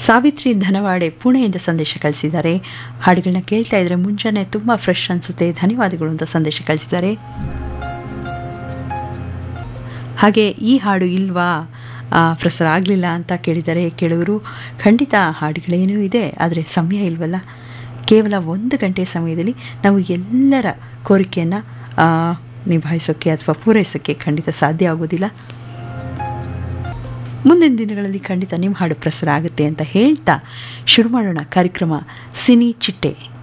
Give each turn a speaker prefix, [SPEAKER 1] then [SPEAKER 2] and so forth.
[SPEAKER 1] ಸಾವಿತ್ರಿ ಧನವಾಡೆ ಪುಣೆಯಿಂದ ಸಂದೇಶ ಕಳಿಸಿದ್ದಾರೆ ಹಾಡುಗಳನ್ನ ಕೇಳ್ತಾ ಇದ್ರೆ ಮುಂಜಾನೆ ತುಂಬ ಫ್ರೆಶ್ ಅನಿಸುತ್ತೆ ಧನ್ಯವಾದಗಳು ಅಂತ ಸಂದೇಶ ಕಳಿಸಿದ್ದಾರೆ ಹಾಗೆ ಈ ಹಾಡು ಇಲ್ವಾ ಆ, ಪ್ರಸಾರ ಆಗಲಿಲ್ಲ ಅಂತ ಕೇಳಿದ್ದಾರೆ ಕೇಳುವರು ಖಂಡಿತ ಹಾಡುಗಳೇನೂ ಇದೆ ಆದರೆ ಸಮಯ ಇಲ್ವಲ್ಲ ಕೇವಲ ಒಂದು ಗಂಟೆ ಸಮಯದಲ್ಲಿ ನಾವು ಎಲ್ಲರ ಕೋರಿಕೆಯನ್ನು ನಿಭಾಯಿಸೋಕ್ಕೆ ಅಥವಾ ಪೂರೈಸೋಕ್ಕೆ ಖಂಡಿತ ಸಾಧ್ಯ ಆಗೋದಿಲ್ಲ ಮುಂದಿನ ದಿನಗಳಲ್ಲಿ ಖಂಡಿತ ನಿಮ್ಮ ಹಾಡು ಪ್ರಸಾರ ಆಗುತ್ತೆ ಅಂತ ಹೇಳ್ತಾ ಶುರು ಮಾಡೋಣ ಕಾರ್ಯಕ್ರಮ ಸಿನಿ ಚಿಟ್ಟೆ